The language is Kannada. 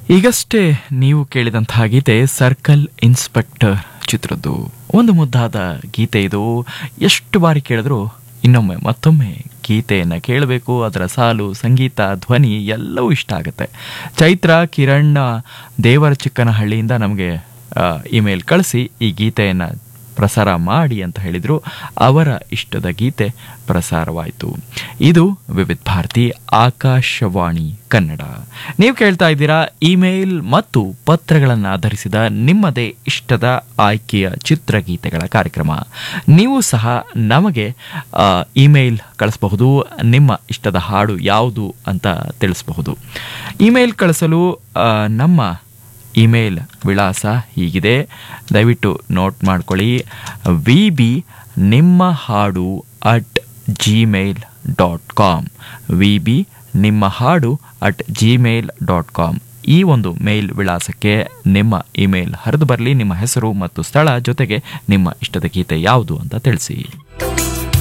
ಈಗಷ್ಟೇ ನೀವು ಕೇಳಿದಂತಹ ಗೀತೆ ಸರ್ಕಲ್ ಇನ್ಸ್ಪೆಕ್ಟರ್ ಚಿತ್ರದ್ದು ಒಂದು ಮುದ್ದಾದ ಗೀತೆ ಇದು ಎಷ್ಟು ಬಾರಿ ಕೇಳಿದ್ರು ಇನ್ನೊಮ್ಮೆ ಮತ್ತೊಮ್ಮೆ ಗೀತೆಯನ್ನು ಕೇಳಬೇಕು ಅದರ ಸಾಲು ಸಂಗೀತ ಧ್ವನಿ ಎಲ್ಲವೂ ಇಷ್ಟ ಆಗುತ್ತೆ ಚೈತ್ರ ಕಿರಣ್ ದೇವರ ಚಿಕ್ಕನಹಳ್ಳಿಯಿಂದ ನಮಗೆ ಇಮೇಲ್ ಕಳಿಸಿ ಈ ಗೀತೆಯನ್ನು ಪ್ರಸಾರ ಮಾಡಿ ಅಂತ ಹೇಳಿದರು ಅವರ ಇಷ್ಟದ ಗೀತೆ ಪ್ರಸಾರವಾಯಿತು ಇದು ವಿವಿಧ ಭಾರತಿ ಆಕಾಶವಾಣಿ ಕನ್ನಡ ನೀವು ಕೇಳ್ತಾ ಇದ್ದೀರಾ ಇಮೇಲ್ ಮತ್ತು ಪತ್ರಗಳನ್ನು ಆಧರಿಸಿದ ನಿಮ್ಮದೇ ಇಷ್ಟದ ಆಯ್ಕೆಯ ಚಿತ್ರಗೀತೆಗಳ ಕಾರ್ಯಕ್ರಮ ನೀವು ಸಹ ನಮಗೆ ಆ, ಇಮೇಲ್ ಕಳಿಸಬಹುದು ನಿಮ್ಮ ಇಷ್ಟದ ಹಾಡು ಯಾವುದು ಅಂತ ತಿಳಿಸಬಹುದು ಇಮೇಲ್ ಕಳಿಸಲು ಆ, ನಮ್ಮ ಇಮೇಲ್ ವಿಳಾಸ ಹೀಗಿದೆ ದಯವಿಟ್ಟು ನೋಟ್ ಮಾಡ್ಕೊಳ್ಳಿ ವಿ ಬಿ ನಿಮ್ಮ ಹಾಡು at Gmail dot com V B ನಿಮ್ಮ ಹಾಡು ಅಟ್ ಜಿಮೇಲ್ ಡಾಟ್ ಕಾಮ್ ಈ ಒಂದು ಮೇಲ್ ವಿಳಾಸಕ್ಕೆ ನಿಮ್ಮ ಇಮೇಲ್ ಹರಿದು ಬರಲಿ ನಿಮ್ಮ ಹೆಸರು ಮತ್ತು ಸ್ಥಳ ಜೊತೆಗೆ ನಿಮ್ಮ ಇಷ್ಟದ ಗೀತೆ ಯಾವುದು ಅಂತ ತಿಳಿಸಿ